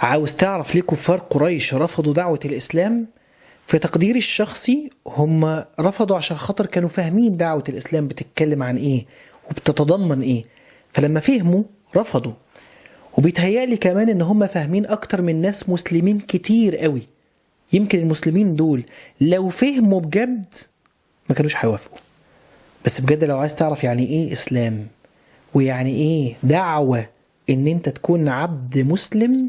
عاوز تعرف ليه كفار قريش رفضوا دعوة الإسلام في تقديري الشخصي هم رفضوا عشان خاطر كانوا فاهمين دعوة الإسلام بتتكلم عن إيه وبتتضمن إيه فلما فهموا رفضوا وبيتهيألي كمان إن هم فاهمين أكتر من ناس مسلمين كتير قوي يمكن المسلمين دول لو فهموا بجد ما كانوش هيوافقوا بس بجد لو عايز تعرف يعني إيه إسلام ويعني إيه دعوة إن أنت تكون عبد مسلم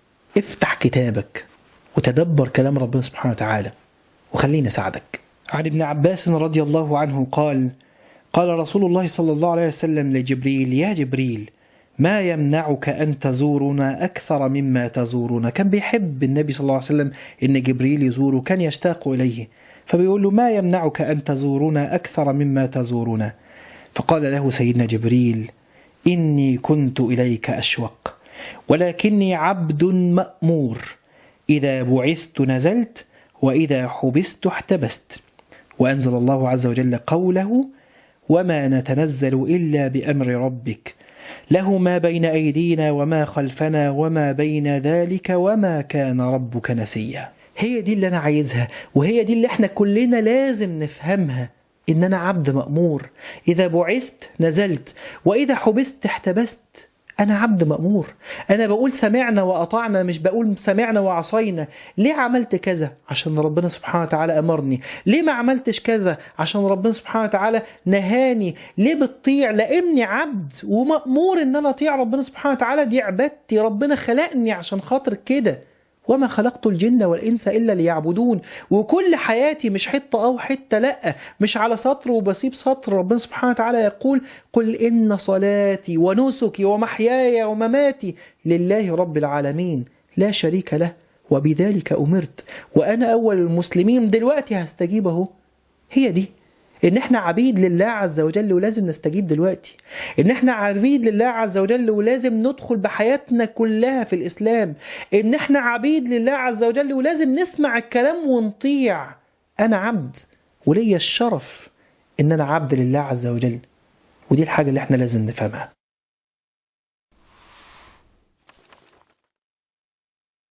افتح كتابك وتدبر كلام ربنا سبحانه وتعالى وخليني أساعدك عن ابن عباس رضي الله عنه قال قال رسول الله صلى الله عليه وسلم لجبريل يا جبريل ما يمنعك أن تزورنا أكثر مما تزورنا كان بيحب النبي صلى الله عليه وسلم إن جبريل يزوره كان يشتاق إليه فبيقول له ما يمنعك أن تزورنا أكثر مما تزورنا فقال له سيدنا جبريل إني كنت إليك أشوق ولكني عبد مأمور إذا بعثت نزلت وإذا حبست احتبست وأنزل الله عز وجل قوله وما نتنزل إلا بأمر ربك له ما بين أيدينا وما خلفنا وما بين ذلك وما كان ربك نسيا هي دي اللي أنا عايزها وهي دي اللي احنا كلنا لازم نفهمها إن أنا عبد مأمور إذا بعثت نزلت وإذا حبست احتبست أنا عبد مأمور أنا بقول سمعنا وأطعنا مش بقول سمعنا وعصينا ليه عملت كذا عشان ربنا سبحانه وتعالى أمرني ليه ما عملتش كذا عشان ربنا سبحانه وتعالى نهاني ليه بتطيع لأني عبد ومأمور إن أنا أطيع ربنا سبحانه وتعالى دي عبادتي ربنا خلقني عشان خاطر كده وما خلقت الجن والإنس إلا ليعبدون وكل حياتي مش حتة أو حتة لأ مش على سطر وبسيب سطر ربنا سبحانه وتعالى يقول قل إن صلاتي ونسكي ومحياي ومماتي لله رب العالمين لا شريك له وبذلك أمرت وأنا أول المسلمين دلوقتي هستجيب أهو هي دي ان احنا عبيد لله عز وجل ولازم نستجيب دلوقتي ان احنا عبيد لله عز وجل ولازم ندخل بحياتنا كلها في الاسلام ان احنا عبيد لله عز وجل ولازم نسمع الكلام ونطيع انا عبد وليا الشرف ان انا عبد لله عز وجل ودي الحاجة اللي احنا لازم نفهمها